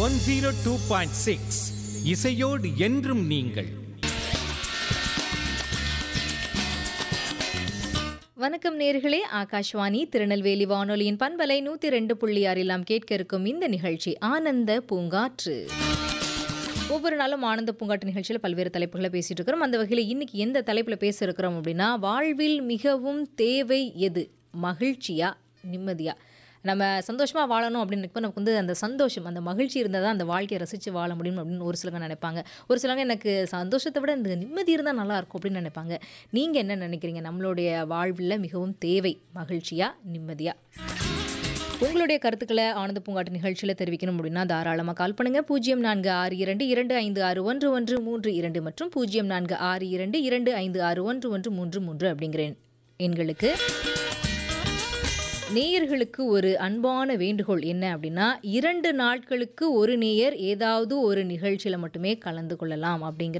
one zero two point six இசையோடு என்றும் நீங்கள் வணக்கம் நேர்களே ஆகாஷ்வாணி திருநெல்வேலி வானொலியின் பண்பலை நூத்தி ரெண்டு புள்ளி ஆறில் நாம் கேட்க இருக்கும் இந்த நிகழ்ச்சி ஆனந்த பூங்காற்று ஒவ்வொரு நாளும் ஆனந்த பூங்காட்டு நிகழ்ச்சியில் பல்வேறு தலைப்புகளை பேசிட்டு இருக்கிறோம் அந்த வகையில் இன்னைக்கு எந்த தலைப்பில் பேச இருக்கிறோம் அப்படின்னா வாழ்வில் மிகவும் தேவை எது மகிழ்ச்சியா நிம்மதியா நம்ம சந்தோஷமாக வாழணும் அப்படின்னு நினைப்போ நமக்கு வந்து அந்த சந்தோஷம் அந்த மகிழ்ச்சி இருந்தால் தான் அந்த வாழ்க்கையை ரசித்து வாழ முடியும் அப்படின்னு ஒரு சிலங்க நினைப்பாங்க ஒரு சிலங்க எனக்கு சந்தோஷத்தை விட இந்த நிம்மதி இருந்தால் நல்லா இருக்கும் அப்படின்னு நினைப்பாங்க நீங்கள் என்ன நினைக்கிறீங்க நம்மளுடைய வாழ்வில் மிகவும் தேவை மகிழ்ச்சியா நிம்மதியா உங்களுடைய கருத்துக்களை ஆனந்த பூங்காட்டு நிகழ்ச்சியில் தெரிவிக்கணும் அப்படின்னா தாராளமாக கால் பண்ணுங்க பூஜ்ஜியம் நான்கு ஆறு இரண்டு இரண்டு ஐந்து ஆறு ஒன்று ஒன்று மூன்று இரண்டு மற்றும் பூஜ்ஜியம் நான்கு ஆறு இரண்டு இரண்டு ஐந்து ஆறு ஒன்று ஒன்று மூன்று மூன்று அப்படிங்கிற எண்- எண்களுக்கு நேயர்களுக்கு ஒரு அன்பான வேண்டுகோள் என்ன அப்படின்னா இரண்டு நாட்களுக்கு ஒரு நேயர் ஏதாவது ஒரு நிகழ்ச்சியில் மட்டுமே கலந்து கொள்ளலாம் அப்படிங்கிற